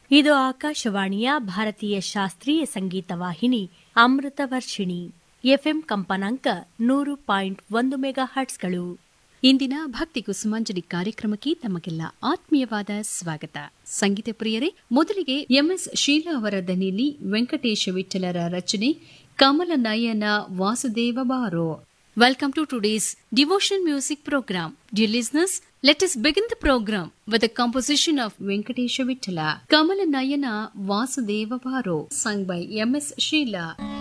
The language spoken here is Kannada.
ಇದು ಆಕಾಶವಾಣಿಯ ಭಾರತೀಯ ಶಾಸ್ತ್ರೀಯ ಸಂಗೀತ ವಾಹಿನಿ ಅಮೃತ ವರ್ಷಿಣಿ ಎಫ್ಎಂ ಕಂಪನಾಂಕ ನೂರು ಪಾಯಿಂಟ್ ಒಂದು ಮೆಗಾ ಹರ್ಟ್ಸ್ಗಳು ಇಂದಿನ ಭಕ್ತಿ ಕುಸುಮಾಂಜಲಿ ಕಾರ್ಯಕ್ರಮಕ್ಕೆ ತಮಗೆಲ್ಲ ಆತ್ಮೀಯವಾದ ಸ್ವಾಗತ ಸಂಗೀತ ಪ್ರಿಯರೇ ಮೊದಲಿಗೆ ಎಂಎಸ್ ಶೀಲಾ ಅವರ ದನಿಯಲ್ಲಿ ವೆಂಕಟೇಶ ವಿಠಲರ ರಚನೆ ಕಮಲ ನಯನ ವಾಸುದೇವ ಬಾರೋ Welcome to today's devotion music program. Dear listeners, let us begin the program with a composition of Venkatesha Vittala, Kamala Nayana Vasudeva Bharo, sung by M.S. Sheila.